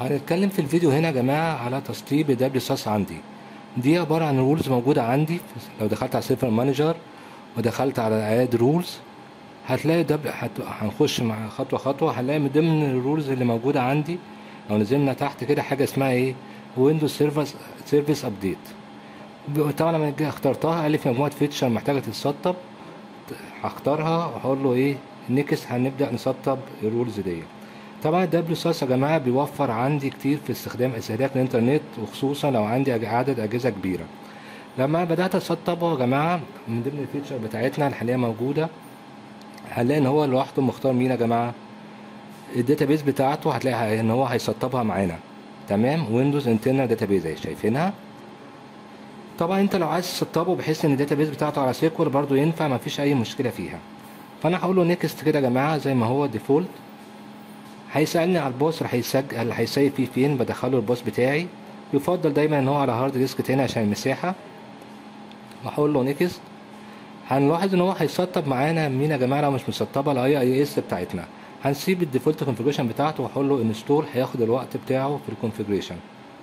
هنتكلم في الفيديو هنا يا جماعة على تسطيب دبليو ساس عندي دي عبارة عن رولز موجودة عندي لو دخلت على سيرفر مانجر ودخلت على اد رولز هتلاقي دبل هت... هنخش مع خطوة خطوة هنلاقي من ضمن الرولز اللي موجودة عندي لو نزلنا تحت كده حاجة اسمها ايه ويندوز سيرفيس سيرفيس ابديت طبعا لما جيت اخترتها قال لي في مجموعة فيتشر محتاجة تتسطب هختارها وهقول له ايه نيكست هنبدأ نسطب الرولز دي طبعا الدبليو ساس يا جماعة بيوفر عندي كتير في استخدام استهلاك الانترنت وخصوصا لو عندي أج- عدد أجهزة كبيرة لما بدأت أسطبه يا جماعة من ضمن الفيتشر بتاعتنا الحالية موجودة هنلاقي ان هو لوحده مختار مين يا جماعة الداتابيز بتاعته هتلاقي ان هو هيسطبها معانا تمام ويندوز انترنال داتابيز اهي شايفينها طبعا انت لو عايز تسطبه بحيث ان الداتابيز بتاعته على سيكول برضو ينفع مفيش اي مشكلة فيها فانا هقول له نيكست كده يا جماعة زي ما هو ديفولت هيسألني على الباص اللي هيسجل اللي هيسيب فيه فين بدخله الباص بتاعي يفضل دايما ان هو على هارد ديسك تاني عشان المساحة وهقول له نيكست هنلاحظ ان هو هيسطب معانا مين يا جماعه لو مش مسطبه الاي اي اس بتاعتنا هنسيب الديفولت كونفيجريشن بتاعته وهقول له انستول هياخد الوقت بتاعه في الكونفيجريشن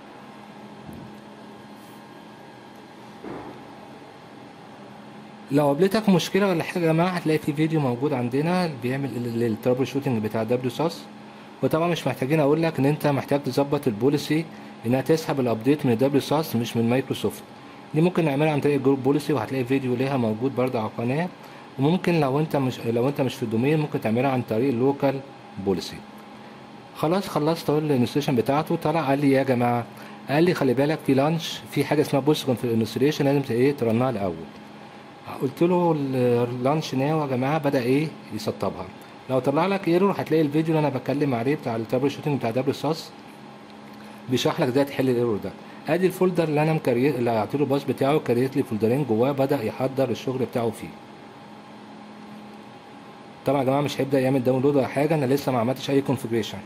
لو قابلتك مشكله ولا حاجه يا جماعه هتلاقي في فيديو موجود عندنا بيعمل الترابل شوتنج بتاع دبليو ساس وطبعا مش محتاجين اقول لك ان انت محتاج تظبط البوليسي انها تسحب الابديت من دبليو ساس مش من مايكروسوفت دي ممكن نعملها عن طريق الجروب بوليسي وهتلاقي فيديو ليها موجود برضه على القناه وممكن لو انت مش لو انت مش في الدومين ممكن تعملها عن طريق اللوكال بوليسي خلاص خلصت اقول الانستليشن بتاعته طلع قال لي يا جماعه قال لي خلي بالك في لانش في حاجه اسمها بوست في الانستليشن لازم ت- ايه ترنها الاول قلت له اللانش ناو يا جماعه بدا ايه يسطبها لو طلع لك ايرور هتلاقي الفيديو اللي انا بتكلم عليه بتاع التابل شوتنج بتاع دبليو ساس بيشرح لك ازاي تحل الايرور ده ادي الفولدر اللي انا مكريت اللي هعطي له الباص بتاعه كريت لي فولدرين جواه بدا يحضر الشغل بتاعه فيه طبعا يا جماعه مش هيبدا يعمل داونلود ولا حاجه انا لسه ما عملتش اي كونفيجريشن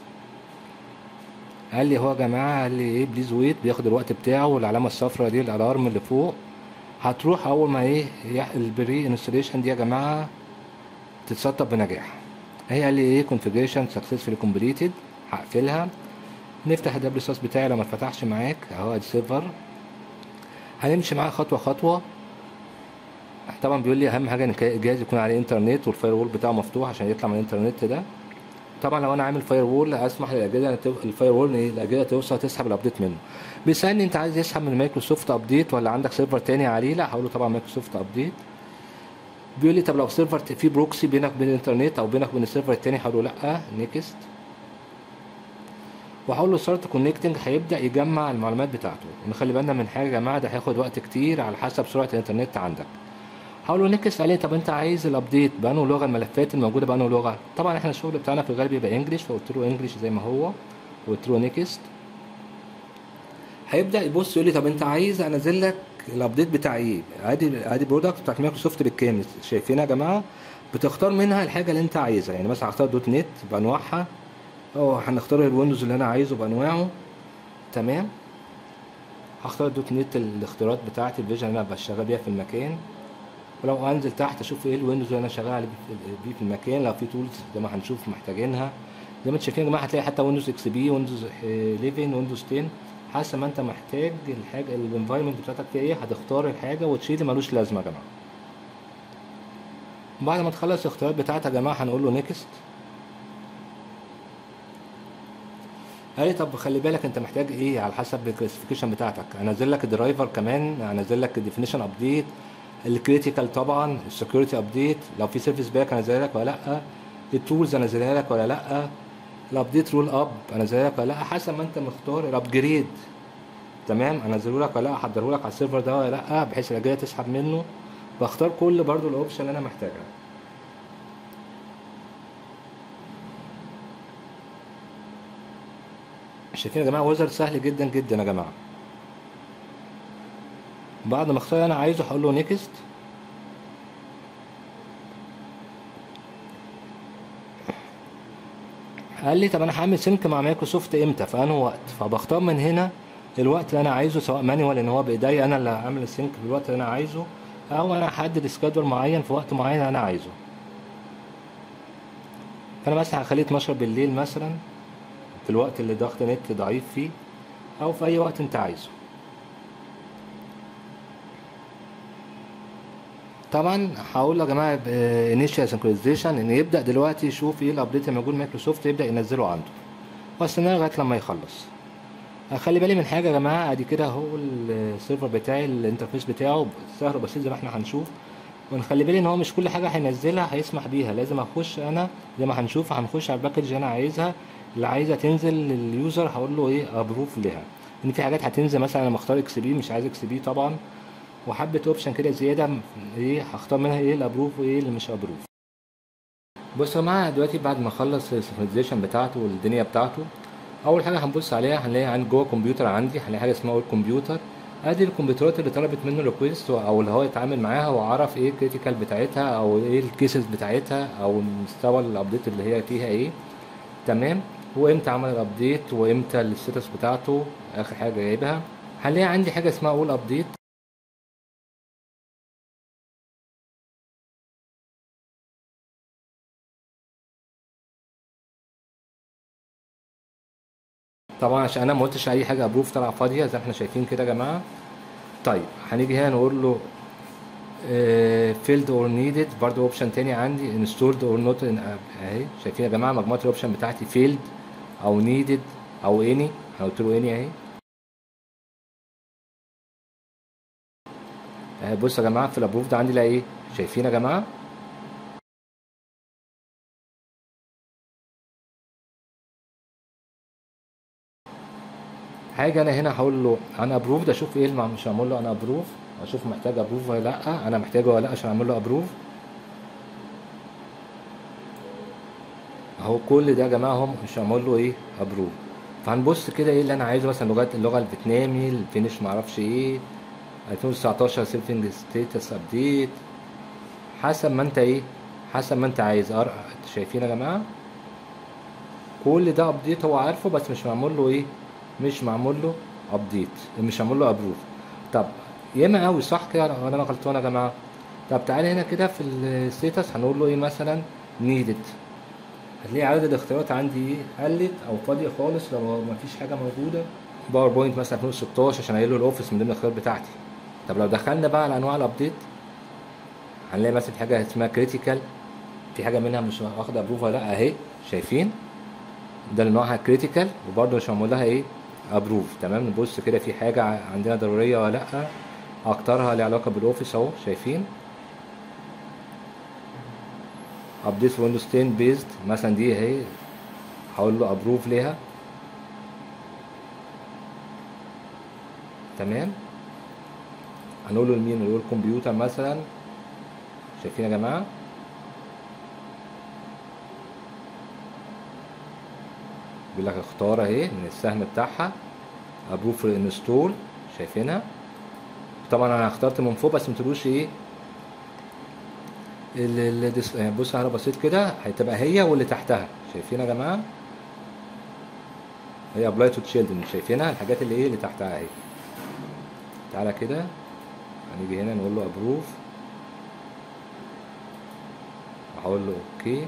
قال لي هو يا جماعه قال لي ايه بليز ويت بياخد الوقت بتاعه والعلامه الصفراء دي الالارم اللي فوق هتروح اول ما ايه يح- البري انستليشن دي يا جماعه تتسطب بنجاح هي قال لي ايه كونفيجريشن سكسسفولي كومبليتد هقفلها نفتح الدبليو ساس بتاعي لو ما اتفتحش معاك اهو ادي سيرفر هنمشي معاه خطوه خطوه طبعا بيقول لي اهم حاجه ان الجهاز يكون عليه انترنت والفاير وول بتاعه مفتوح عشان يطلع من الانترنت ده طبعا لو انا عامل فاير وول اسمح للاجهزه الفاير وول ان الاجهزه توصل تسحب الابديت منه بيسالني انت عايز يسحب من مايكروسوفت ابديت ولا عندك سيرفر تاني عليه لا هقول له طبعا مايكروسوفت ابديت بيقول لي طب لو سيرفر ت- في بروكسي بينك وبين الانترنت او بينك وبين السيرفر التاني هقول له لا نيكست وهقول له ستارت كونكتنج هيبدا يجمع المعلومات بتاعته ونخلي بالنا من حاجه يا جماعه ده هياخد وقت كتير على حسب سرعه الانترنت عندك هقول له نكس عليه طب انت عايز الابديت بانه لغه الملفات الموجوده بانه لغه طبعا احنا الشغل بتاعنا في الغالب يبقى انجلش فقلت له انجلش زي ما هو وقلت له نيكست هيبدا يبص يقول لي طب انت عايز انزل لك الابديت بتاع ايه ادي ادي برودكت بتاعت مايكروسوفت بالكامل شايفينها يا جماعه بتختار منها الحاجه اللي انت عايزها يعني مثلا هختار دوت نت بانواعها او هنختار الويندوز اللي انا عايزه بانواعه تمام هختار دوت نت الاختيارات بتاعتي الفيجن اللي انا بشتغل بيها في المكان ولو انزل تحت اشوف ايه الويندوز اللي انا شغال عليه في- بيه في المكان لو في تولز زي ما هنشوف محتاجينها زي ما انتم شايفين يا جماعه هتلاقي حتى ويندوز اكس بي ويندوز 11 ويندوز 10 حسب ما انت محتاج الحاجه الانفايرمنت بتاعتك فيها ايه هتختار الحاجه وتشيل اللي ملوش لازمه يا جماعه بعد ما تخلص الاختيارات بتاعتك يا جماعه هنقول له نيكست قال لي طب خلي بالك انت محتاج ايه على حسب الكلاسيفيكيشن بتاعتك انزل لك الدرايفر كمان انزل لك الديفينيشن ابديت الكريتيكال طبعا السكيورتي ابديت لو في سيرفيس باك انزلها لك ولا لا التولز انزلها لك ولا لا الابديت رول اب انزلها لك ولا لا حسب ما انت مختار الابجريد تمام انزله لك ولا لا احضره لك على السيرفر ده ولا لا بحيث الاجهزه تسحب منه بختار كل برضو الاوبشن اللي انا محتاجها شايفين يا جماعه ويزر سهل جدا جدا يا جماعه بعد ما اختار اللي انا عايزه هقول له نيكست قال لي طب انا هعمل سينك مع مايكروسوفت امتى في انهي وقت فبختار من هنا الوقت اللي انا عايزه سواء مانيوال ان هو بايديا انا اللي هعمل السينك في الوقت اللي انا عايزه او انا هحدد سكادول معين في وقت معين انا عايزه فانا مثلا هخليه 12 بالليل مثلا في الوقت اللي ضغط نت ضعيف فيه او في اي وقت انت عايزه طبعا هقول يا جماعه انيشال سنكرونايزيشن ان يبدا دلوقتي يشوف ايه الابديت اللي موجود مايكروسوفت يبدا ينزله عنده واستناه لغايه لما يخلص خلي بالي من حاجه يا جماعه ادي كده هو السيرفر بتاعي الانترفيس بتاعه سهل وبسيط زي ما احنا هنشوف ونخلي بالي ان هو مش كل حاجه هينزلها هيسمح بيها لازم اخش انا زي ما هنشوف هنخش على الباكج اللي انا عايزها اللي عايزه تنزل لليوزر هقول له ايه ابروف لها ان في حاجات هتنزل مثلا انا مختار اكس بي مش عايز اكس بي طبعا وحبه اوبشن كده زياده ايه هختار منها ايه الابروف وايه اللي مش ابروف بصوا يا جماعه دلوقتي بعد ما اخلص السنكرونايزيشن بتاعته والدنيا بتاعته اول حاجه هنبص عليها هنلاقي عندي جوه الكمبيوتر عندي هنلاقي حاجه اسمها الكمبيوتر ادي الكمبيوترات اللي طلبت منه ريكويست او اللي هو يتعامل معاها وعرف ايه الكريتيكال بتاعتها او ايه الكيسز بتاعتها او مستوى الابديت اللي هي فيها ايه تمام وامتى عمل الابديت وامتى الستاتس بتاعته اخر حاجه جايبها هنلاقي عندي حاجه اسمها اول ابديت طبعا عشان انا ما قلتش اي حاجه ابروف طالعه فاضيه زي ما احنا شايفين كده يا جماعه طيب هنيجي هنا نقول له فيلد اور نيدد برضه اوبشن تاني عندي انستولد اور نوت اهي شايفين يا جماعه مجموعه الاوبشن بتاعتي فيلد او نيدد او اني انا قلت له اني اهي اهي بص يا جماعه في الابروف ده عندي لا ايه شايفين يا جماعه حاجه انا هنا هقول له انا ابروف ده اشوف ايه اللي مش هعمل له انا ابروف اشوف محتاج ابروف ولا لا انا محتاجه ولا لا عشان اعمل له ابروف اهو كل ده يا جماعه هم مش هعمل له ايه ابروف فهنبص كده ايه اللي انا عايزه مثلا لغات اللغه الفيتنامي الفينش معرفش ايه 2019 سيلفنج ستيتس ابديت حسب ما انت ايه حسب ما انت عايز أر... شايفين يا جماعه كل ده ابديت هو عارفه بس مش معمول له ايه مش معمول له ابديت مش معمول له ابروف طب ياما قوي صح كده ولا انا غلطان يا جماعه طب تعالى هنا كده في الستاتس هنقول له ايه مثلا نيدد هتلاقي عدد الاختيارات عندي ايه قلت او فاضيه خالص لو ما فيش حاجه موجوده باوربوينت مثلا 2016 عشان قايل له الاوفيس من ضمن الاختيارات بتاعتي طب لو دخلنا بقى على انواع الابديت هنلاقي مثلا في حاجه اسمها كريتيكال في حاجه منها مش واخده ابروف ولا لا اهي شايفين ده اللي نوعها كريتيكال وبرده مش معمول لها ايه ابروف تمام نبص كده في حاجه عندنا ضروريه ولا لا اكترها ليها علاقه بالاوفيس اهو شايفين ابديت ويندوز 10 بيزد مثلا دي اهي هقول له ابروف ليها تمام هنقول له لمين نقول كمبيوتر مثلا شايفين يا جماعه بيقول لك اختار اهي من السهم بتاعها ابروف انستول شايفينها طبعا انا اخترت من فوق بس متقولوش ايه اللي بص على بسيط كده هتبقى هي واللي تحتها شايفين يا جماعه هي ابلاي تو تشيلدرن شايفينها الحاجات اللي ايه اللي تحتها اهي تعالى كده هنيجي هنا نقول له ابروف هقول له اوكي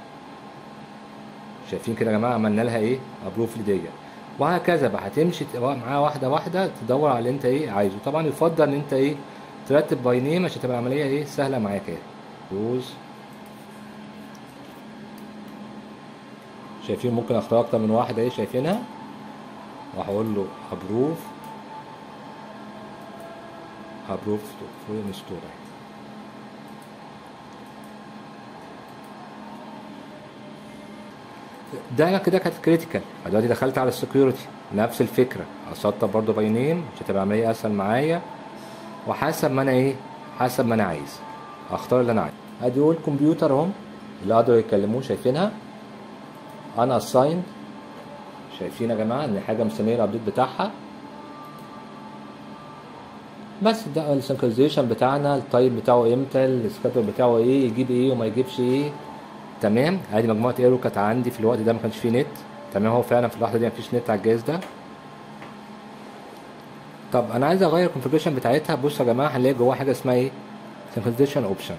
شايفين كده يا جماعه عملنا لها ايه ابروف لديه وهكذا بقى هتمشي معاها واحده واحده تدور على اللي انت ايه عايزه طبعا يفضل ان انت ايه ترتب باي نيم عشان تبقى العمليه ايه سهله معاك ايه روز شايفين ممكن اختار اكتر من واحده ايه شايفينها وهقول له ابروف ابروف فول انستول ده كده كانت كريتيكال دلوقتي دخلت على السكيورتي نفس الفكره اسطب برضو باي نيم عشان تبقى العمليه اسهل معايا وحسب ما انا ايه حسب ما انا عايز اختار اللي انا عايزه ادي هو الكمبيوتر اهم اللي قدروا يتكلموه شايفينها انا اساين شايفين يا جماعه ان حاجه مسميه الابديت بتاعها بس ده السنكرونايزيشن بتاعنا التايب بتاعه امتى السكادول بتاعه ايه يجيب ايه وما يجيبش ايه تمام ادي مجموعه ايرو كانت عندي في الوقت ده ما كانش فيه نت تمام هو فعلا في اللحظه دي ما فيش نت على الجهاز ده طب انا عايز اغير الكونفيجريشن بتاعتها بصوا يا جماعه هنلاقي جواها حاجه اسمها ايه سنكرونايزيشن اوبشن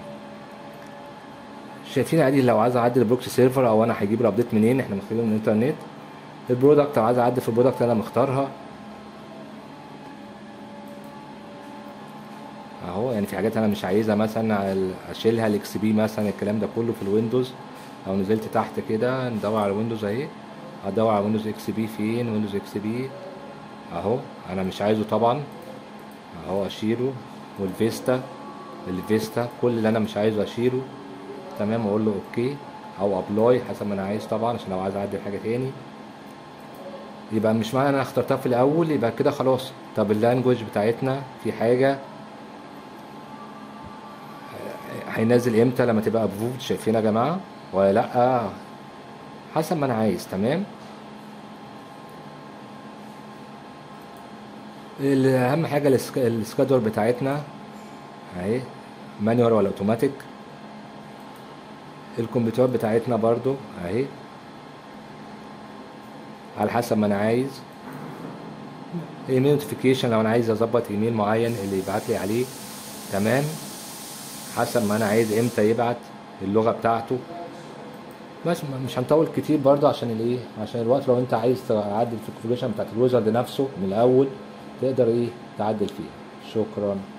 شايفين عادي لو عايز اعدل البروكسي سيرفر او انا هجيب الابديت منين احنا مدخلين من الانترنت البرودكت لو عايز اعدل في البرودكت اللي انا مختارها اهو يعني في حاجات انا مش عايزها مثلا على- اشيلها الاكس بي مثلا الكلام ده كله في الويندوز لو نزلت تحت كده ندور على ويندوز اهي هدور على ويندوز اكس بي فين ويندوز اكس بي اهو انا مش عايزه طبعا اهو اشيله والفيستا الفيستا كل اللي انا مش عايزه اشيله تمام واقول له اوكي او ابلاي حسب ما انا عايز طبعا عشان لو عايز اعدل حاجه تاني يبقى مش معنى انا اخترتها في الاول يبقى كده خلاص طب اللانجوج بتاعتنا في حاجه هينزل امتى لما تبقى ابروفد شايفين يا جماعه ولا لا حسب ما انا عايز تمام اهم حاجه السك- السكادول بتاعتنا اهي مانيوال ولا اوتوماتيك الكمبيوتر بتاعتنا برضو اهي على حسب ما انا عايز ايميل نوتيفيكيشن لو انا عايز اظبط ايميل معين اللي يبعت لي عليه تمام حسب ما انا عايز امتى يبعت اللغه بتاعته بس م- مش هنطول كتير برضه عشان الايه عشان الوقت لو انت عايز تعدل في الكونفيجريشن بتاعت الويزرد نفسه من الاول تقدر ايه تعدل فيه شكرا